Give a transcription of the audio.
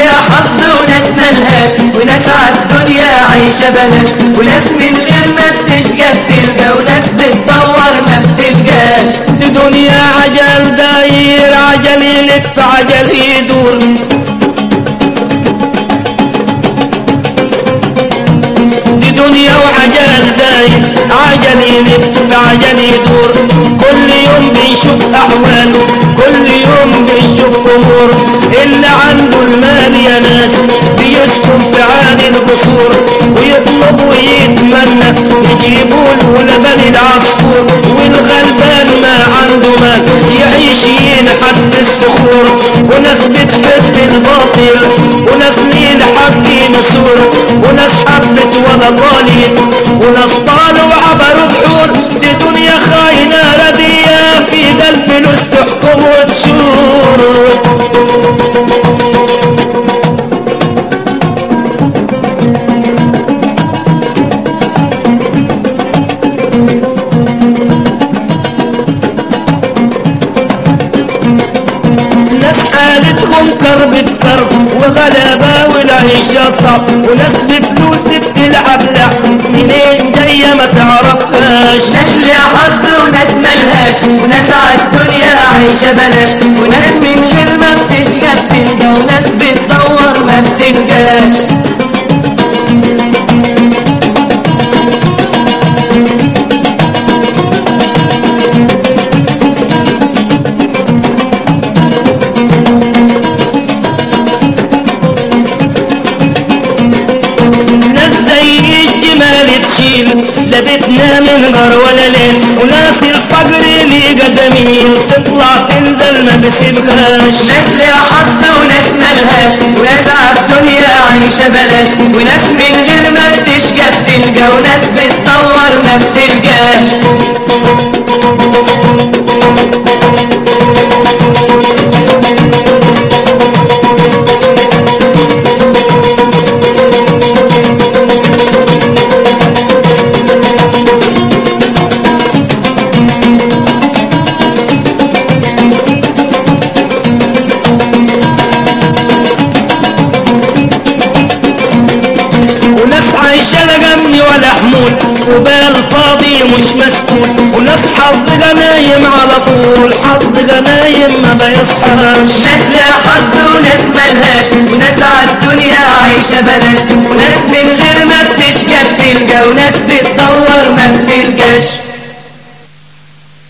ليها حظ وناس ملهاش وناس عالدنيا عايشة بلاش وناس من غير ما بتشقى بتلقى وناس بتدور ما بتلقاش دي دنيا عجل داير عجل يلف عجل يدور دي دنيا وعجل داير عجل يلف عجل يدور كل يوم بيشوف احوال كل يوم بيشوف امور اللي عنده المال يا ناس بيسكن في عالي القصور ويطلب ويتمنى يجيبوا له لبن العصفور والغلبان ما عنده مال يعيش ينحت في الصخور وناس بتحب الباطل وناس ليه حق نسور وناس حبت ولا طالين وناس طالوا عبروا بحور دي دنيا خاينة ردية في الفلوس تحكم وتشور ناس حالتهم كرب في كرب وغلبة والعيشة صعب وناس بفلوس بتلعب لعب منين جاية ما تعرفهاش ناس ليها حظ وناس ملهاش وناس عالدنيا عايشة بلاش وناس من غير ما بتشقى بتلقى وناس بتدور ما بتلقاش ناس زي الجمال تشيل لا بتنام من جار ولا ليل وناس الفجر ليجا زميل تطلع تنزل ما بسيبهاش ناس ليها حظ وناس ملهاش وناس عالدنيا عايشة بلاش وناس من غير ما بتشقى بتلقى وناس بتدور ما بتلقاش وناس عايشة لا جنبي ولا حمول وبال فاضي مش مسكون وناس حظ غنايم على طول حظ غنايم ما بيصحاش ناس ليها حظ وناس ملهاش وناس عالدنيا عايشة بلاش وناس من غير ما بتشقى بتلقى وناس بتدور ما بتلقاش